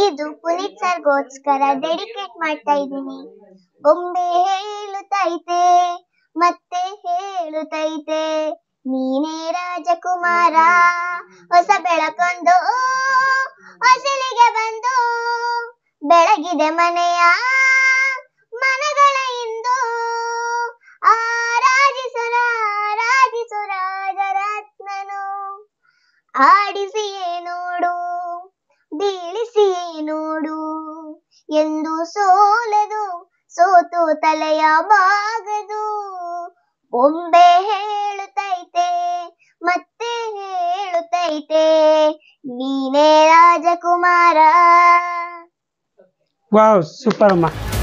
ಇದು ಪುನೀತ್ ಸರ್ಗೋಸ್ಕರ ಡೆಡಿಕೇಟ್ ಮಾಡ್ತಾ ಇದ್ದೀನಿ ಗೊಂಬೆ ಹೇಳುತ್ತೈತೆ ಮತ್ತೆ ಹೇಳುತ್ತೈತೆ ನೀನೇ ರಾಜಕುಮಾರ ಹೊಸ ಬೆಳಕೊಂದು ಹೊಸಲಿಗೆ ಬಂದು ಬೆಳಗಿದೆ ಮನೆಯ ಮನಗಳ ಇಂದು ಆರಾಧಿಸುರ ಆರಾಧಿಸು ರಾಜರತ್ನನು ಆಡಿಸಿಯೇ ನೋಡು ಬೀಳಿಸಿಯೇ ನೋಡು ಎಂದು ಸೋಲದು ಸೋತು ತಲೆಯ ಬಾಗದು ಬೊಂಬೆ ಹೇಳುತ್ತೈತೆ ಮತ್ತೆ ಹೇಳುತ್ತೈತೆ ನೀನೇ ರಾಜಕುಮಾರ ವಾವ್ ಸೂಪರ್ ಅಮ್ಮ